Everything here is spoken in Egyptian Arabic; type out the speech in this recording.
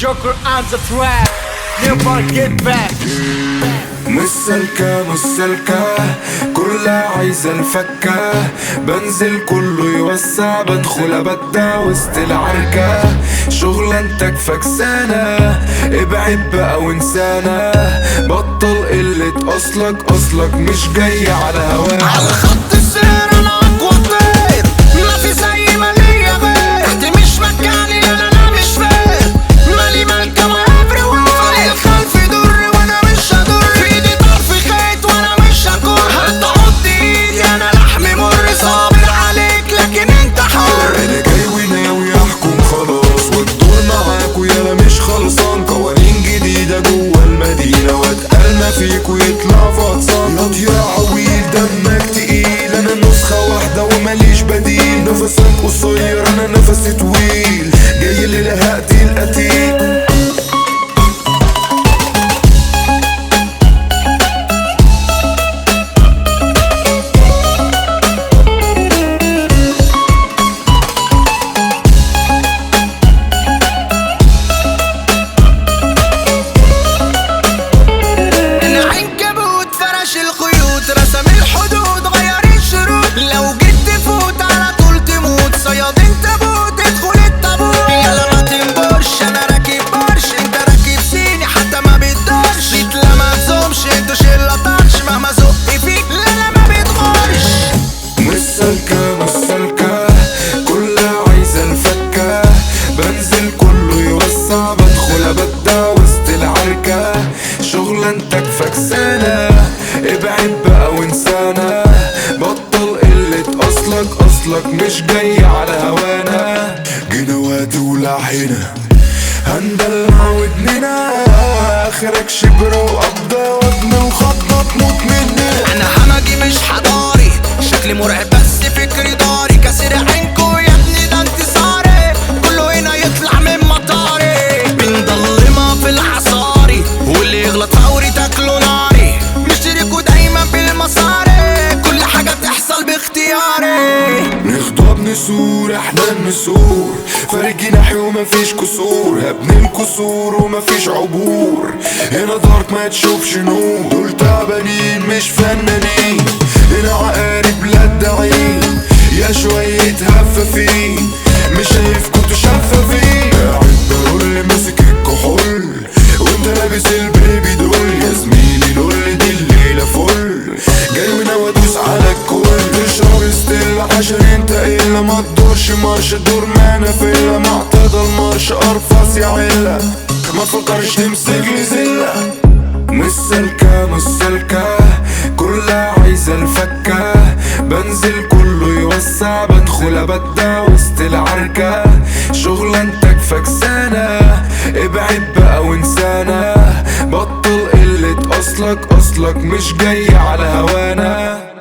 Joker on the track Never get back مش سالكة مش سالكة كلها عايزة الفكة بنزل كله يوسع بدخل ابدع وسط العركة شغلانتك فكسانة ابعد بقى وانسانة بطل قلة اصلك اصلك مش جاي على هواك على خط السير انا اقوى طير ما في زي ما ليا غير تحت مش مكاني انا انا مش فاهم مالي مالكة ما everywhere فريق الخلف يضر وانا مش هضر في ايدي طرف خيط وانا مش هكون هتحط ايدي انا لحمي مر صابر عليك لكن انت حر انا جاي وناوي احكم خلاص والدور معاك ويالا مش خلصان قوانين جديدة جوه المدينة واتقال ما فيك ويطلع فطسان ياض يا عويل دمك تقيل انا نسخة واحدة وماليش بديل نفسك قصير انا نفسي طويل جاي للهقتي القتيل العنكبوت فرش الخيوط رسم الحدود غير الشروط لو جيت تفوت على طول تموت صيادين تابوت ادخل التابوت يلا ما تنبرش انا راكب برش انت راكب صيني حتى ما بتدارش جيت لا ما تزومش انتوا شله طرش مهما زق فيك لا لا ما بتغارش مش سالكة مش سالكة كلها عايزة الفكة بنزل كله يوسع بدخل ابدع وسط العركة شغلانتك فكسانة ابعد بقى وانسانة بطل قلة اصلك اصلك مش جاي على هوانا جينا وهتولع هنا هندلع ودننا اخرك شبر وقبضة ودن وخطة تموت مننا انا همجي مش حضاري شكلي مرعب بس فكري ضاري كسر عينكو يا ابني ده انتصاري كله هنا يطلع من مطاري بنضلمها في الحصاري واللي يغلط فوري تاكله ناري مشتركوا دايما بالمصاري كل حاجة تحصل باختياري نخطب نسور احنا النسور فارق جناحي ومفيش كسور هبني الكسور ومفيش عبور هنا دارك ما تشوفش نور دول تعبانين مش فنانين هنا عقارب لا الدعين يا شوية هفافين مش شايف كنتوا شفافين قاعد برول ماسك الكحول وانت لابس البيبي دول يا زميلي لول دي الليلة فل جاي وناوي ادوس على الكل تشرب ستيل عشان انت الا ما تدورش مارش دور معنا فيلا معتاد المارش ارفص يا علا ما تفكرش تمسك لي زله مش سالكة مش سالكة كلها عايزة الفكة بنزل كله يوسع بدخل ابدع وسط العركة شغلانتك فكسانة ابعد بقى وانسانة بطل قلة اصلك اصلك مش جاي على هوانا